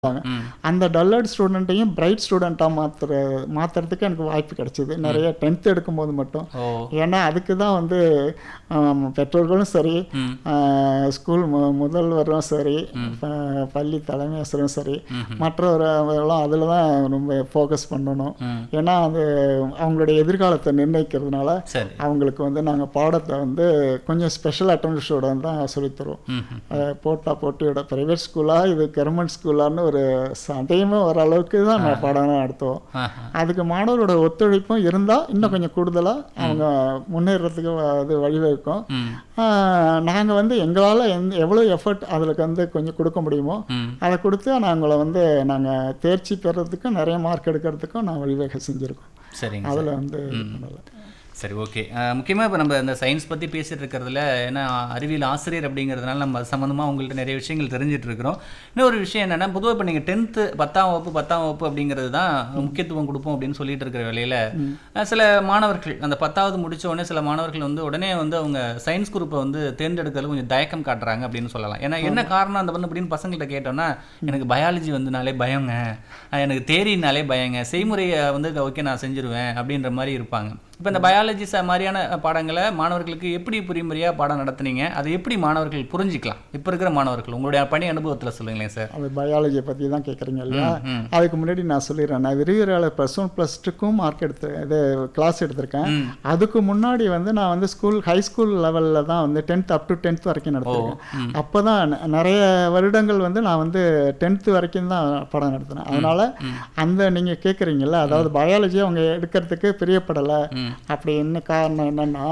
இருப்பாங்க அந்த டல்லர்ட் ஸ்டூடெண்ட்டையும் பிரைட் ஸ்டூடெண்ட்டாக மாற்றுற மாற்றுறதுக்கு எனக்கு வாய்ப்பு கிடைச்சிது நிறைய டென்த் எடுக்கும்போது மட்டும் ஓ ஏன்னா அதுக்கு தான் வந்து ஆம், பெற்றோர்களும் சரி ம். ஆ, ஸ்கூல் மு முதல்வரும் சரி ப- பள்ளி தலைமை ஆசிரியரும் சரி மற்றவர்களும் அதில் தான் ரொம்ப ஃபோக்கஸ் பண்ணணும் ம். ஏன்னா அது அவங்களுடைய எதிர்காலத்தை நிர்ணயிக்கிறதுனால சரி அவங்களுக்கு வந்து நாங்கள் பாடத்தை வந்து கொஞ்சம் ஸ்பெஷல் அட்டன்ஷனோட தான் சொல்லித் தருவோம் ம் ம். அஹ் போட்டா போட்டியோட ப்ரைவேட் ஸ்கூலா இது கவர்மெண்ட் ஸ்கூலான்னு ஒரு சந்தேகமே வர அளவுக்கு தான் நான் பாடம் நடத்துவோம் ஆஹா. அதுக்கு மாணவரோட ஒத்துழைப்பும் இருந்தால் இன்னும் கொஞ்சம் கூடுதலாக அவங்க முன்னேறதுக்கு வ- அது வழிவகுக்கும் ம் நாங்கள் வந்து எங்களால் எந்த எவ்வளோ எஃபர்ட் அதில் வந்து கொஞ்சம் கொடுக்க முடியுமோ ம் அதை கொடுத்து நாங்களை வந்து நாங்கள் தேர்ச்சி பெறதுக்கும் நிறைய மார்க் எடுக்கிறதுக்கும் நான் வழிவகை செஞ்சுருக்கோம் சரிங்க சார். அதில் வந்து நல்லா. சரி ஓகே முக்கியமாக இப்போ நம்ம இந்த சயின்ஸ் பற்றி பேசிட்டு இருக்கிறதுல ஏன்னா அறிவியல் ஆசிரியர் அப்படிங்கிறதுனால நம்ம அது சம்மந்தமாக உங்கள்கிட்ட நிறைய விஷயங்கள் தெரிஞ்சுட்டு இருக்கிறோம் இன்னொரு விஷயம் என்னென்னா பொதுவாக இப்போ நீங்கள் டென்த்து பத்தாம் வகுப்பு பத்தாம் வகுப்பு அப்படிங்கிறது தான் முக்கியத்துவம் கொடுப்போம் அப்படின்னு சொல்லிட்டு இருக்கிற வேலையில் அஹ், சில மாணவர்கள் அந்த பத்தாவது முடிச்ச உடனே சில மாணவர்கள் வந்து உடனே வந்து அவங்க சயின்ஸ் குரூப்பை வந்து தேர்ந்தெடுக்கிறது கொஞ்சம் தயக்கம் காட்டுறாங்க அப்படின்னு சொல்லலாம் ஏன்னா என்ன காரணம் அந்த வந்து அப்படின்னு பசங்கள்ட்ட கேட்டோம்னா எனக்கு பயாலஜி வந்துனாலே பயங்க அஹ், எனக்கு தேரினாலே பயங்க செய்முறையை வந்து ஓகே நான் செஞ்சிருவேன் அப்படின்ற மாதிரி இருப்பாங்க இப்போ இந்த பயாலஜி ச மாதிரியான பாடங்களை மாணவர்களுக்கு எப்படி புரிமுறையாக பாடம் நடத்துனீங்க அதை எப்படி மாணவர்கள் புரிஞ்சிக்கலாம் இப்போ இருக்கிற மாணவர்கள் உங்களுடைய பணி அனுபவத்தில் சொல்லுங்களேன் சார் அது பயாலஜியை பற்றி தான் கேட்குறீங்க இல்லையா ம். அதுக்கு முன்னாடி நான் சொல்லிடுறேன் நான் விரிவுரையாளர் ப்ளஸ் ஒன் ப்ளஸ் டூக்கும் மார்க் எடுத்து இது கிளாஸ் எடுத்திருக்கேன் ம். அதுக்கு முன்னாடி வந்து நான் வந்து ஸ்கூல் ஹை ஸ்கூல் லெவலில் தான் வந்து டென்த் அப் டு டென்த் வரைக்கும் நடத்திருக்கேன் அப்போ தான் நிறைய வருடங்கள் வந்து நான் வந்து டென்த்து வரைக்கும் தான் படம் நடத்தினேன் அதனால் அந்த நீங்கள் கேட்குறீங்கல்ல அதாவது பயாலஜி அவங்க எடுக்கிறதுக்கு பிரியப்படலை ம். அப்படின்னு காரணம் என்னென்னா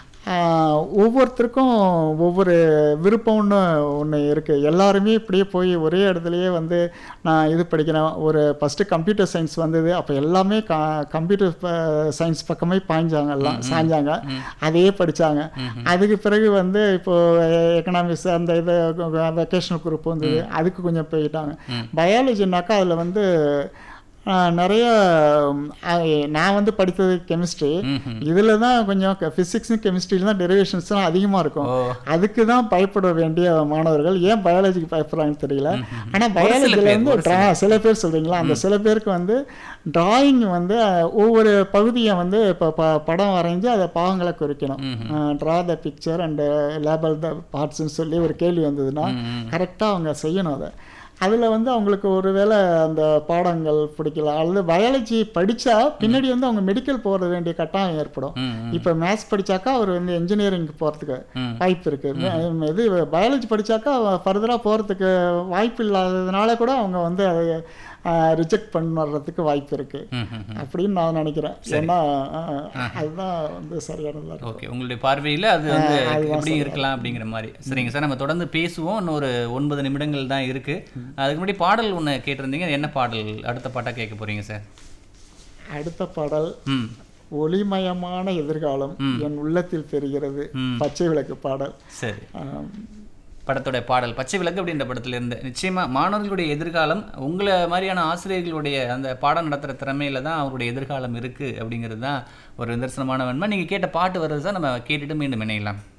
ஒவ்வொருத்தருக்கும் ஒவ்வொரு விருப்பம்னு ஒன்று இருக்குது எல்லாருமே இப்படியே போய் ஒரே இடத்துலையே வந்து நான் இது படிக்கிறேன் ஒரு ஃபஸ்ட்டு கம்ப்யூட்டர் சயின்ஸ் வந்தது அப்போ எல்லாமே க கம்ப்யூட்டர் சயின்ஸ் பக்கமே பாய்ஞ்சாங்க எல்லாம் சாஞ்சாங்க அதையே படித்தாங்க அதுக்கு பிறகு வந்து இப்போ எக்கனாமிக்ஸ் அந்த இது வெக்கேஷனல் குரூப் வந்தது அதுக்கு கொஞ்சம் போயிட்டாங்க பயாலஜினாக்கா அதில் வந்து ஆஹ், நிறைய ம், ஆஹ், நான் வந்து படித்தது கெமிஸ்ட்ரி ம்ஹும். இதில் தான் கொஞ்சம் ஃபிசிக்ஸும் கெமிஸ்ட்ரியில் தான் டெரிவேஷன்ஸ்லாம் அதிகமாக இருக்கும் ஓ அதுக்கு தான் பயப்பட வேண்டிய மாணவர்கள் ஏன் பயாலஜிக்கு பயப்படுறாங்கன்னு தெரியல ஆனால் பயாலஜியில் பேர், வந்து ஒரு ட்ரா சில பேர் சொல்கிறீங்களா அந்த சில பேருக்கு வந்து டிராயிங் வந்து அஹ், ஒவ்வொரு பகுதியை வந்து இப்போ ப படம் வரைஞ்சி அதை பாகங்களை குறிக்கணும் draw the picture and label the பார்ட்ஸ்னு சொல்லி ஒரு கேள்வி வந்ததுன்னா ம். கரெக்டாக அவங்க செய்யணும் அதை அதில் வந்து அவங்களுக்கு ஒருவேளை அந்த பாடங்கள் பிடிக்கல அல்லது பயாலஜி படித்தா பின்னாடி வந்து அவங்க மெடிக்கல் போக வேண்டிய கட்டாயம் ஏற்படும் ம் ம். இப்போ மேத்ஸ் படிச்சாக்கா அவர் வந்து இன்ஜினியரிங் போகிறதுக்கு ம். வாய்ப்பு இருக்கு மே- இது பயாலஜி படிச்சாக்கா ஃபர்தராக போகிறதுக்கு வாய்ப்பு இல்லாததுனால கூட அவங்க வந்து அதை ரிஜெக்ட் பண்ணுறதுக்கு வாய்ப்பு இருக்கு ம் ம் ம். அப்படின்னு நான் நினைக்கிறேன் ஏன்னா அஹ், அதுதான் வந்து சரியானதாக இருக்கும் ஓகே உங்களுடைய பார்வையில் அது வந்து எப்படி இருக்கலாம் அப்படிங்கிற மாதிரி சரிங்க சார் நம்ம தொடர்ந்து பேசுவோம் இன்னும் ஒரு ஒன்பது நிமிடங்கள் தான் இருக்கு அதுக்கு முன்னாடி பாடல் ஒன்று கேட்டிருந்தீங்க அது என்ன பாடல் அடுத்த பாட்டாக கேட்க போறீங்க சார் அடுத்த பாடல் ம் ஒளிமயமான எதிர்காலம் என் உள்ளத்தில் தெரிகிறது ம். பச்சை விளக்கு பாடல் சரி ஆம், படத்தோட பாடல் பச்சை விளக்கு அப்படின்ற படத்துல இருந்து நிச்சயமா மாணவர்களுடைய எதிர்காலம் உங்களை மாதிரியான ஆசிரியர்களுடைய அந்த பாடம் நடத்துகிற திறமையில தான் அவருடைய எதிர்காலம் இருக்கு அப்படிங்கிறது தான் ஒரு நிதர்சனமான உண்மை நீங்க கேட்ட பாட்டு வருது தான் நம்ம கேட்டுட்டு மீண்டும் இணையலாம்